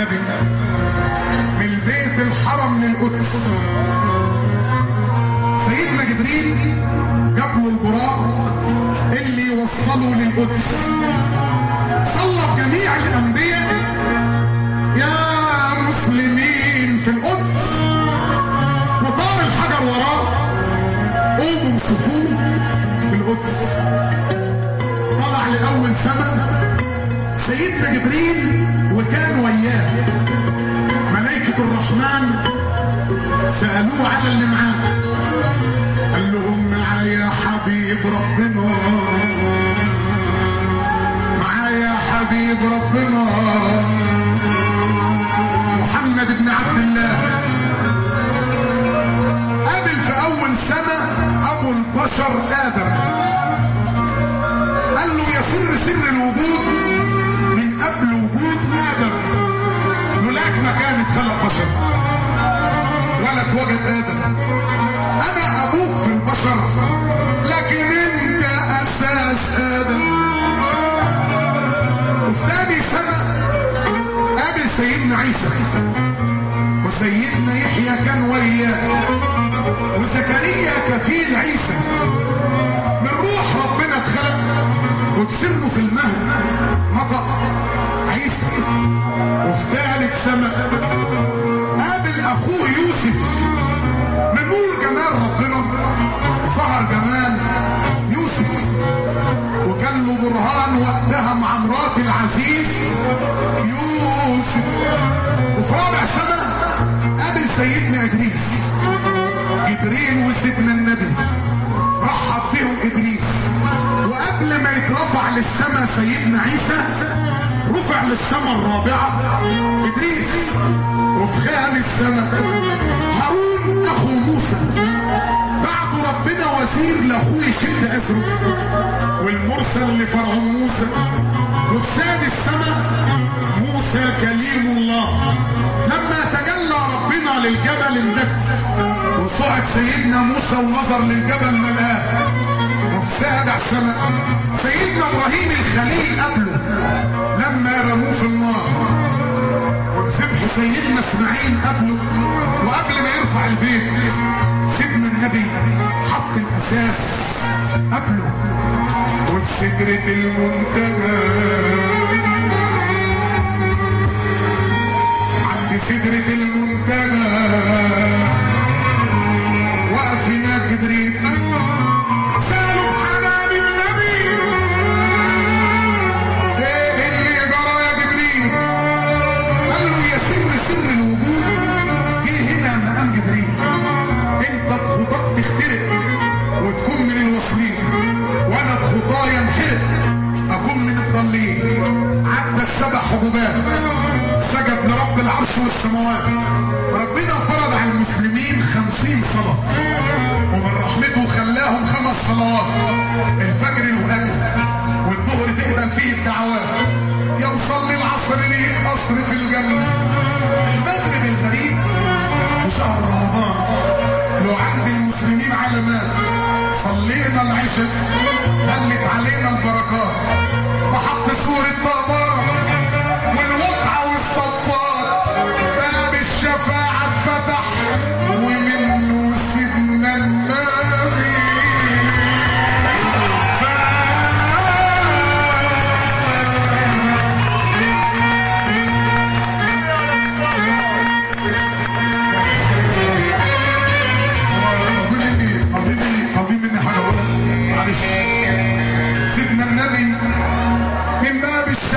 النبي من البيت الحرم للقدس سيدنا جبريل جاب له البراق اللي يوصله للقدس صلى بجميع الانبياء يا مسلمين في القدس وطار الحجر وراه قوموا شوفوه في القدس طلع لأول سماء سيدنا جبريل وكان وياه ملائكة الرحمن سألوه على اللي معاه قال لهم معايا حبيب ربنا معايا حبيب ربنا محمد بن عبد الله قابل في أول سنة أبو البشر آدم قال له يا سر سر الوجود من قبل وجود آدم لولاك ما كانت خلق بشر ولا اتوجد آدم أنا أبوك في البشر لكن أنت أساس آدم وفي تاني سنة قابل سيدنا عيسى وسيدنا يحيى كان وياه وزكريا كفيل عيسى من روح ربنا اتخلق وبسره في المهد نطق عيسى وفي ثالث سنة قابل اخوه يوسف من نور جمال ربنا ظهر جمال يوسف وكان له برهان وقتها مع مرات العزيز يوسف وفي رابع سنة قابل سيدنا ادريس جبريل وسيدنا النبي رحب بهم ادريس وقبل ما يترفع للسماء سيدنا عيسى رفع للسماء الرابعة ادريس وفي خامس سنة هارون اخو موسى بعد ربنا وزير لاخوه يشد اسره والمرسل لفرعون موسى وفي سادس سنة موسى كليم الله لما تجلى ربنا للجبل اندك وصعد سيدنا موسى ونظر للجبل ملاه وفي سابع سنة سيدنا ابراهيم الخليل قبله لما رموه في النار وذبح سيدنا اسماعيل قبله وقبل ما يرفع البيت سيدنا النبي حط الاساس قبله وفي سدرة المنتهى عند سدرة المنتهى وقف هناك جبريل سألوا حنان النبي ايه اللي جرى يا جبريل قال له يا سر سر الوجود جه هنا مقام جبريل انت بخطاك تخترق وتكون من الواصلين وانا بخطايا انحرق اكون من الضالين عدى السبع حبوبات سجد لرب العرش والسماوات ربنا فرض على المسلمين خمسين صلاة ومن رحمته خلاهم خمس صلوات الفجر الوهج والظهر تقبل فيه الدعوات يا مصلي العصر ليك قصر في الجنة المغرب الغريب في شهر رمضان لو عند المسلمين علامات صلينا العشاء هلت علينا البركات بحق سورة طبارة والوقعة والصفات باب الشفاعة اتفتح ومنه سيدنا النبي طالبين مني طالبين مني طالبين مني حاجة أقولها. معلش سيدنا النبي من باب الشفاعة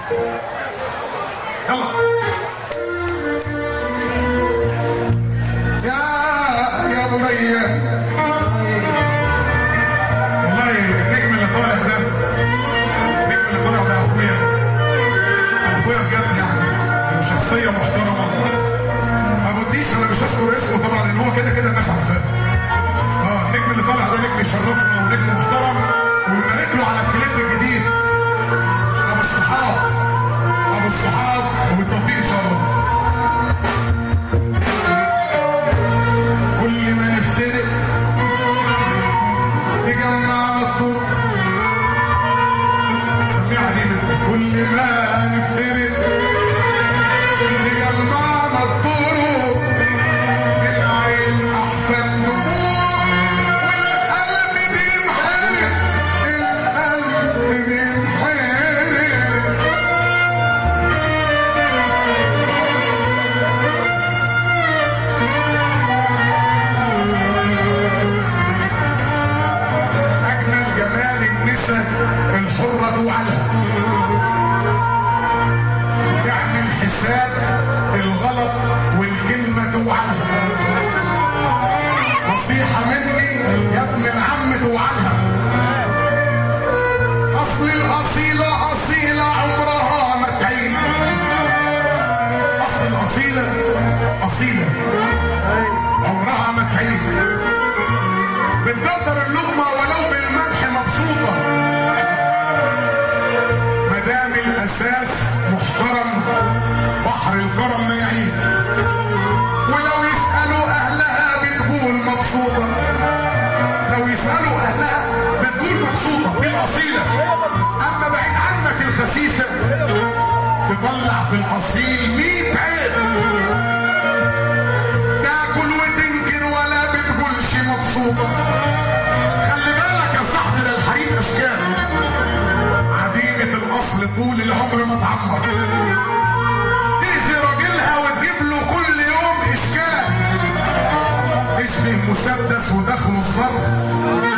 يلا يا يا بني والله النجم اللي طالع ده النجم اللي طالع ده اخويا اخويا بجد يعني شخصيه محترمه ابو الديش انا مش هذكر اسمه طبعا لان هو كده كده الناس عارفاه اه النجم اللي طالع ده نجم يشرفنا ونجم محترم ونبارك له على الكليب الجديد ابو الصحاب ابو الصحاب وبالتوفيق ان شاء الله كل ما نفترق تجمعنا الطرق سميها دي انت كل ما نفترق تجمعنا الطرق العين احسن دموع والقلب بينحرق القلب بينحرق أجمل جمال النساء الحرة توعلها تعمل حساب الغلط والكلمة توعلها نصيحة مني يا ابن العم توعلها أصل الأصيلة أصيلة عمرها ما تعين أصل الأصيلة أصيلة عمرها ما تعين بتقدر اللقمة ولو بالملح مبسوطة مدام الأساس محترم بحر الكرم ما يعيب ولو يسألوا أهلها بتقول مبسوطة لو يسألوا أهلها بتقول مبسوطة دي الأصيلة أما بعيد عنك الخسيسة تطلع في الأصيل مية عيب تاكل وتنكر ولا بتقولش مبسوطة خلي بالك يا صاحبي ده الحريم اشكال عديمة الاصل طول العمر ما تعمر تأذي راجلها وتجيب له كل يوم اشكال تشبه مسدس ودخله الظرف